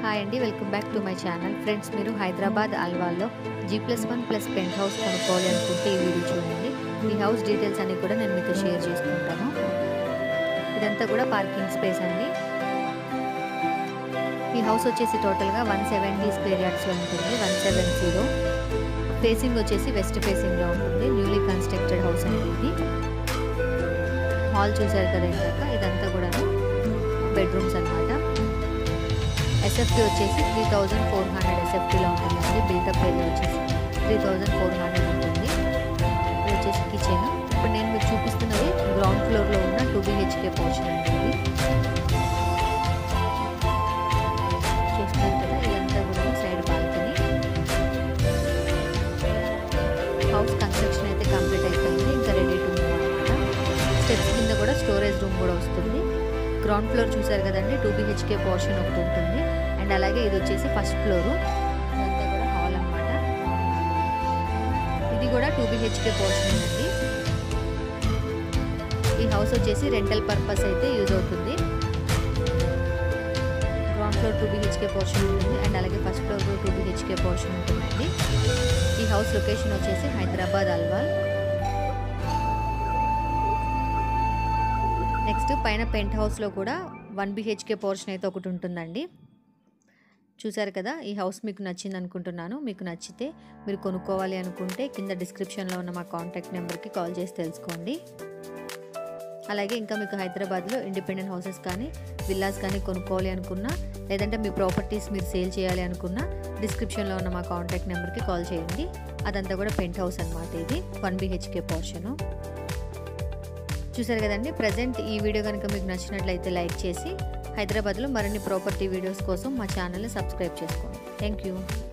hi అండి welcome back to my channel friends మీరు హైదరాబాద్ అల్వాల్లో G plus one plus penthouse కొనుక్కోవాలి అనుకుంటే ఈ వీడియో చూడండి ఈ హౌస్ డీటెయిల్స్ అన్ని కూడా నేను మీతో షేర్ చేసుకుంటాను ఇదంతా కూడా పార్కింగ్ స్పేస్ అండి ఈ హౌస్ వచ్చేసి టోటల్గా వన్ సెవెంటీ స్క్వేర్ యార్డ్స్లో ఉంటుంది వన్ సెవెన్ జీరో ఫేసింగ్ వచ్చేసి వెస్ట్ ఫేసింగ్లో ఉంటుంది న్యూలీ కన్స్ట్రక్టెడ్ హౌస్ అనేది ఇది హాల్ చూసారు కదా ఇందాక ఇదంతా కూడా బెడ్రూమ్స్ అనమాట ఎస్ఎఫ్టీ వచ్చేసి త్రీ థౌజండ్ ఫోర్ హండ్రెడ్ ఎస్ఎఫ్టీలో ఉంటుందండి బిల్టప్ ఏరియా వచ్చేసి త్రీ థౌజండ్ ఫోర్ హండ్రెడ్ ఉంటుంది ఇది వచ్చేసి కిచెన్ ఇప్పుడు నేను మీకు చూపిస్తున్నది గ్రౌండ్ ఫ్లోర్లో ఉన్న టూ బీహెచ్కే పోర్షన్ అండి ఇది చూస్తున్నారు కదా ఇదంతా కూడా సైడ్ బాల్కనీ హౌస్ కన్స్ట్రక్షన్ అయితే కంప్లీట్ అయిపోయింది ఇంకా రెడీ టు మూవ్ అనమాట స్టెప్స్ కింద కూడా స్టోరేజ్ రూమ్ కూడా వస్తుంది గ్రౌండ్ ఫ్లోర్ చూసారు కదండి టూ బీహెచ్కే పోర్షన్ ఒకటి ఉంటుంది అండ్ అలాగే ఇది వచ్చేసి ఫస్ట్ ఫ్లోరు ఇదంతా కూడా హాల్ అనమాట ఇది కూడా టూ బీహెచ్కే పోర్షన్ అండి ఈ హౌస్ వచ్చేసి రెంటల్ పర్పస్ అయితే యూజ్ అవుతుంది ground floor two BHK portion ఉంటుంది అండ్ అలాగే first floor two BHK portion ఉంటుందండి ఈ హౌస్ లొకేషన్ వచ్చేసి హైదరాబాద్ అల్వాల్ నెక్స్ట్ పైన పెంట్ హౌస్లో కూడా వన్ బిహెచ్కే పోర్షన్ అయితే ఒకటి ఉంటుందండి చూసారు కదా ఈ హౌస్ మీకు నచ్చింది అనుకుంటున్నాను మీకు నచ్చితే మీరు కొనుక్కోవాలి అనుకుంటే కింద డిస్క్రిప్షన్లో ఉన్న మా కాంటాక్ట్ నెంబర్కి కాల్ చేసి తెలుసుకోండి అలాగే ఇంకా మీకు హైదరాబాద్లో ఇండిపెండెంట్ హౌసెస్ కానీ విల్లాస్ కానీ కొనుక్కోవాలి అనుకున్నా లేదంటే మీ ప్రాపర్టీస్ మీరు సేల్ చేయాలి అనుకున్నా డిస్క్రిప్షన్లో ఉన్న మా కాంటాక్ట్ నెంబర్కి కాల్ చేయండి అదంతా కూడా పెంట్ హౌస్ అనమాట ఇది వన్ బిహెచ్కే పోర్షను చూసారు కదండి ప్రజెంట్ ఈ వీడియో కనుక మీకు నచ్చినట్లయితే లైక్ చేసి హైదరాబాద్లో మరిన్ని ప్రాపర్టీ వీడియోస్ కోసం మా ఛానల్ని సబ్స్క్రైబ్ చేసుకోండి థ్యాంక్ యూ